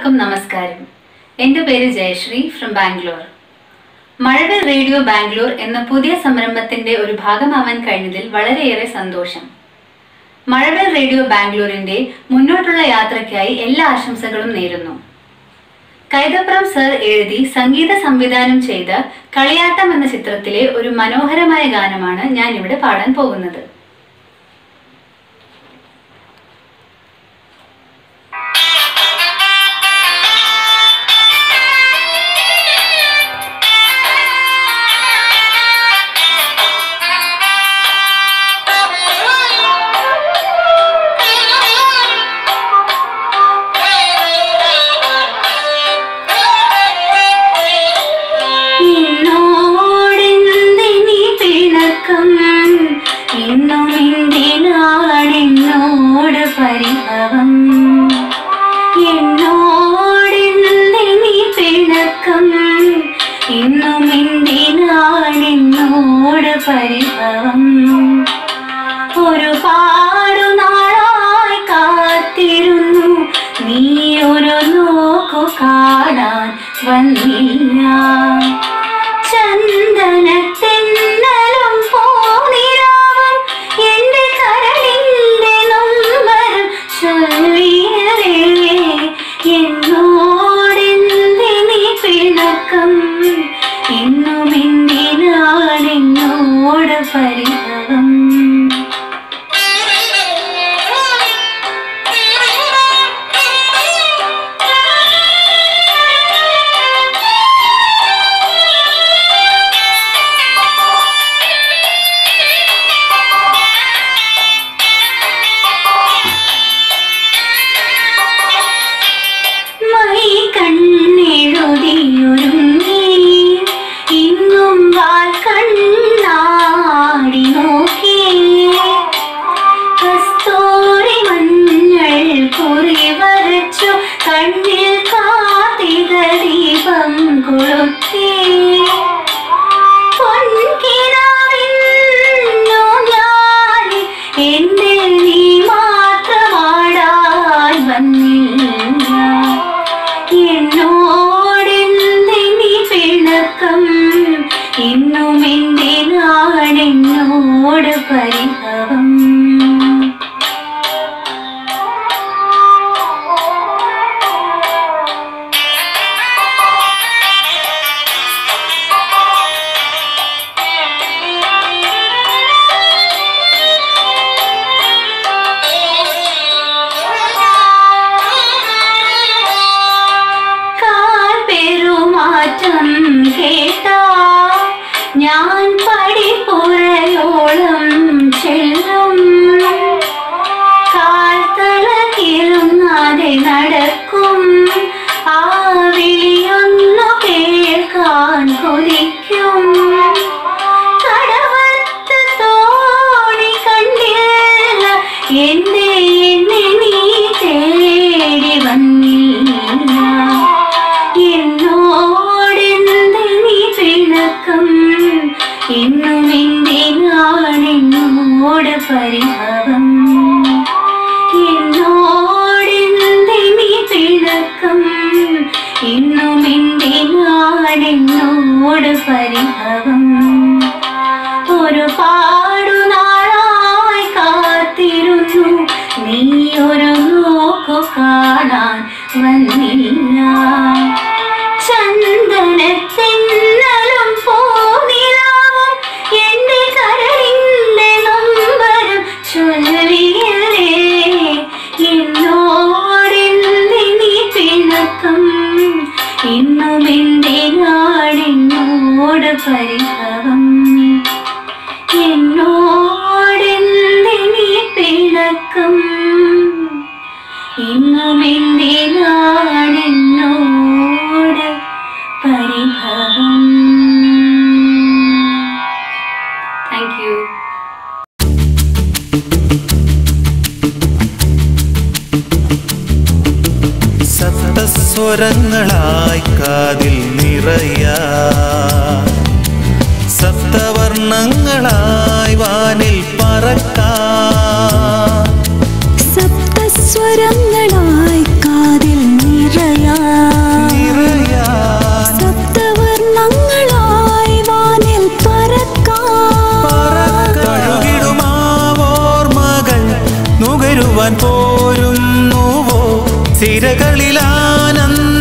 എല്ലാവർക്കും നമസ്കാരം എൻ്റെ പേര് ജയശ്രീ ഫ്രം ബാംഗ്ലൂർ മഴവിൽ റേഡിയോ ബാംഗ്ലൂർ എന്ന പുതിയ സംരംഭത്തിന്റെ ഒരു ഭാഗമാവാൻ കഴിഞ്ഞതിൽ വളരെയേറെ സന്തോഷം മഴവിൽ റേഡിയോ ബാംഗ്ലൂരിന്റെ മുന്നോട്ടുള്ള യാത്രയ്ക്കായി എല്ലാ ആശംസകളും നേരുന്നു കൈതപ്രം സർ എഴുതി സംഗീത സംവിധാനം ചെയ്ത കളിയാട്ടം എന്ന ചിത്രത്തിലെ ഒരു മനോഹരമായ ഗാനമാണ് ഞാൻ ഇവിടെ പാടാൻ പോകുന്നത് നിന്നോടെന്തിനീ പിണക്കം ഇന്നും എന്തിനാണെന്നോട് പരിഭവം എന്നോടെന്തിനീ പിണക്കം ഇന്നും എന്തിനാണെന്നോട് പരിഭവം ഒരുപാടു നാളായി കാത്തിരുന്നു നീ ഒരു നോക്കു കാണാൻ വന്നില്ല ചന്ദനത്തെന്നലും പോനിരാവും എന്റെ കരളിന്റെ നൊമ്പരം ചൊല്ലിയതേ എന്നോടെന്തിനീ പിണക്കം എന്നും എന്തിനാണെന്നോട് പരിഭവം മൈ കണ്ണെഴുതിയൊരുങ്ങി ഇന്നും വാൽ കണ്ണാടി നോക്കി കസ്തൂരി മഞ്ഞൾ കുറി വരച്ചു കണ്ണിൽ കാർത്തിക ദീപം കൊളുത്തി പൊൻകിനാവിന്നു ഞാൻ എന്റെ നീ മാത്രമാടാൻ വന്നില്ല എന്നോടെന്തിനീ പിണക്കം ഇന്നും എന്തിനാണെന്നോട് പരിഭവം കാൽ പെരുമാറ്റം കേട്ടാ ഞാൻ പടിപ്പുറയോളം ചെല്ലും കാൽ തളകിലുങ്ങാതെ നടക്കും ആ വിളിയൊന്നു കേൾക്കാൻ കൊതിക്കും കടവത്ത് തോണി കണ്ടില്ല എന്റെ എന്നെ നീ തേടി വന്നില്ല എന്നോടെന്തിനീ പിണക്കം ഇന്നും എന്തിനാണെന്നോട് പരിഭവം എന്നോടെന്തിനീ പിണക്കം ഇന്നും എന്തിനാണെന്നോട് പരിഭവം ഒരുപാടു നാളായി കാത്തിരുന്നു നീ ഒരു നോക്കു കാണാൻ വന്നില്ല ചന്ദനത്തെന്നലും പോനിലാവും എന്റെ കരളിന്റെ നൊമ്പരം ചൊല്ലിയതേ എന്നോടെന്തിനീ പിണക്കം ഇന്നും എന്തിനാണെന്നോട് പരിഭവം എന്നോടെന്തിനീ പിണക്കം ഇന്നും എന്തിനാണെന്നോട് പരിഭവം താങ്ക് യു സപ്തസ്വരങ്ങളായി കാതിൽ നിറയാ സപ്തവർണ്ണങ്ങളായി വാനിൽ പറക്കാ സപ്തസ്വരങ്ങളായി കാതിൽ നിറയാ ഉയരുവാൻ പോരുന്നുവോ സിരകളിൽ ആനന്ദ